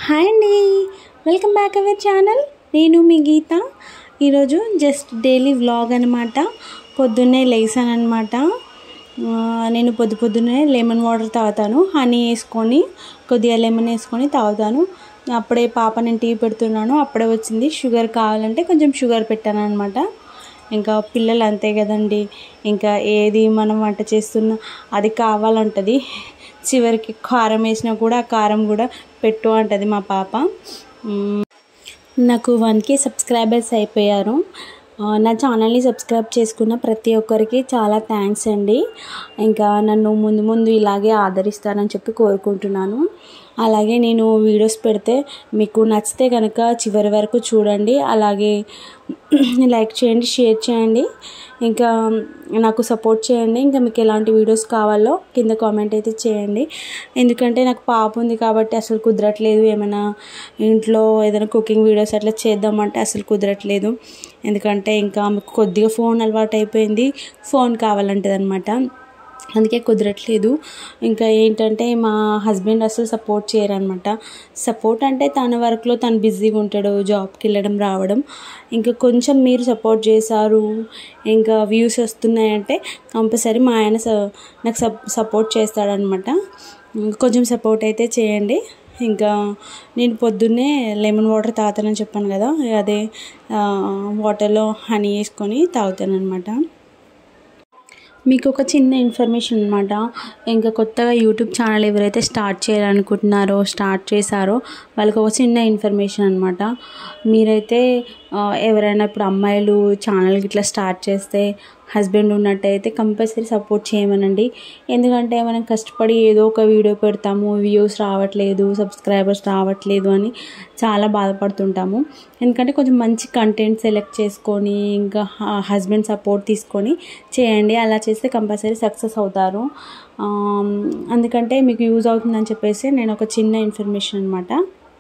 hi అండి welcome back our channel నేను మీ గీత ఈరోజు జస్ట్ డైలీ వ్లాగ్ అనమాట పొద్దున్నే లేసాను అనమాట నేను పొద్దు పొద్దున్నే లెమన్ వాటర్ తాగుతాను హనీ వేసుకొని కొద్దిగా లెమన్ వేసుకొని తాగుతాను అప్పుడే పాప నేను టీ పెడుతున్నాను అప్పుడే వచ్చింది షుగర్ కావాలంటే కొంచెం షుగర్ పెట్టాను అనమాట ఇంకా పిల్లలు అంతే కదండి ఇంకా ఏది మనం వంట చేస్తున్నా అది కావాలంటది చివరికి కారం వేసినా కూడా ఆ కారం కూడా పెట్టు అంటది మా పాప మ్, నాకు వన్ కే సబ్స్క్రైబర్స్ అయిపోయారు ఆ, నా ఛానల్ని సబ్స్క్రైబ్ చేసుకున్న ప్రతి ఒక్కరికి చాలా థ్యాంక్స్ అండి ఇంకా నన్ను ముందు ముందు ఇలాగే ఆదరిస్తారని చెప్పి కోరుకుంటున్నాను అలాగే నేను వీడియోస్ పెడితే మీకు నచ్చితే కనుక చివరి వరకు చూడండి అలాగే లైక్ చేయండి షేర్ చేయండి ఇంకా నాకు సపోర్ట్ చేయండి ఇంకా మీకు ఎలాంటి వీడియోస్ కావాలో కింద కామెంట్ అయితే చేయండి ఎందుకంటే నాకు పాప ఉంది కాబట్టి అసలు కుదరట్లేదు ఏమైనా ఇంట్లో ఏదైనా కుకింగ్ వీడియోస్ అట్లా చేద్దామంటే అసలు కుదరట్లేదు ఎందుకంటే ఇంకా ఆమెకు కొద్దిగా ఫోన్ అలవాటు అయిపోయింది ఫోన్ కావాలంటది అనమాట అందుకే కుదరట్లేదు ఇంకా ఏంటంటే మా హస్బెండ్ అసలు సపోర్ట్ చేయరనమాట సపోర్ట్ అంటే తన వర్క్లో తను బిజీగా ఉంటాడు జాబ్కి వెళ్ళడం రావడం ఇంకా కొంచెం మీరు సపోర్ట్ చేశారు ఇంకా వ్యూస్ వస్తున్నాయంటే కంపల్సరీ మా ఆయన స- నాకు సప్ సపోర్ట్ చేస్తాడనమాట కొంచెం సపోర్ట్ అయితే చేయండి ఇంకా నేను పొద్దున్నే లెమన్ వాటర్ తాగుతానని చెప్పాను కదా అదే ఆ, వాటర్లో హనీ వేసుకొని తాగుతాను అనమాట మీకు ఒక చిన్న ఇన్ఫర్మేషన్ అనమాట ఇంకా కొత్తగా యూట్యూబ్ ఛానల్ ఎవరైతే స్టార్ట్ చేయాలనుకుంటున్నారో స్టార్ట్ చేశారో వాళ్ళకి ఒక చిన్న ఇన్ఫర్మేషన్ అనమాట మీరైతే ఆ, ఎవరైనా ఇప్పుడు అమ్మాయిలు ఛానల్ ఇట్లా స్టార్ట్ చేస్తే హస్బెండ్ ఉన్నట్టయితే కంపల్సరీ సపోర్ట్ చేయమనండి ఎందుకంటే మనం కష్టపడి ఏదో ఒక వీడియో పెడతాము వ్యూస్ రావట్లేదు సబ్స్క్రైబర్స్ రావట్లేదు అని చాలా బాధపడుతుంటాము ఎందుకంటే కొంచెం మంచి కంటెంట్ సెలెక్ట్ చేసుకొని ఇంకా హస్బెండ్ సపోర్ట్ తీసుకొని చేయండి అలా చేస్తే కంపల్సరీ సక్సెస్ అవుతారు ఆమ్, అందుకంటే మీకు యూజ్ అవుతుందని చెప్పేసి నేను ఒక చిన్న ఇన్ఫర్మేషన్ అనమాట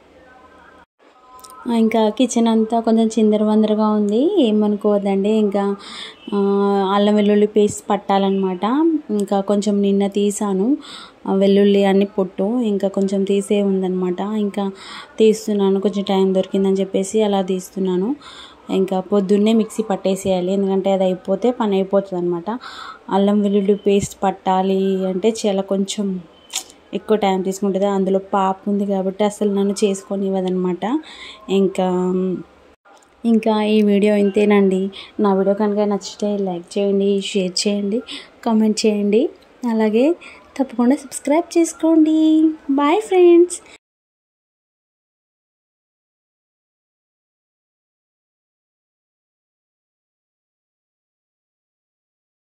ఇంకా కిచెన్ అంతా కొంచెం చిందరవందరగా ఉంది ఏమనుకోవద్దండి ఇంకా ఆ, అల్లం వెల్లుల్లి పేస్ట్ పట్టాలన్నమాట ఇంకా కొంచెం నిన్న తీసాను ఆ వెల్లుల్లి అన్ని పొట్టు ఇంకా కొంచెం తీసే ఉందన్నమాట ఇంకా తీస్తున్నాను కొంచెం టైం దొరికిందని చెప్పేసి అలా తీస్తున్నాను ఇంకా పొద్దున్నే మిక్సీ పట్టేసేయాలి ఎందుకంటే అది అయిపోతే పని అయిపోతుంది అనమాట అల్లం వెల్లుల్లి పేస్ట్ పట్టాలి అంటే చాలా కొంచెం ఎక్కువ టైం తీసుకుంటుంది అందులో పాప ఉంది కాబట్టి అసలు నన్ను చేసుకొని ఇవ్వదనమాట ఇంకా ఇంకా ఈ వీడియో ఇంతేనండి నా వీడియో కనుక నచ్చితే లైక్ చేయండి షేర్ చేయండి కామెంట్ చేయండి అలాగే తప్పకుండా సబ్స్క్రైబ్ చేసుకోండి బాయ్ ఫ్రెండ్స్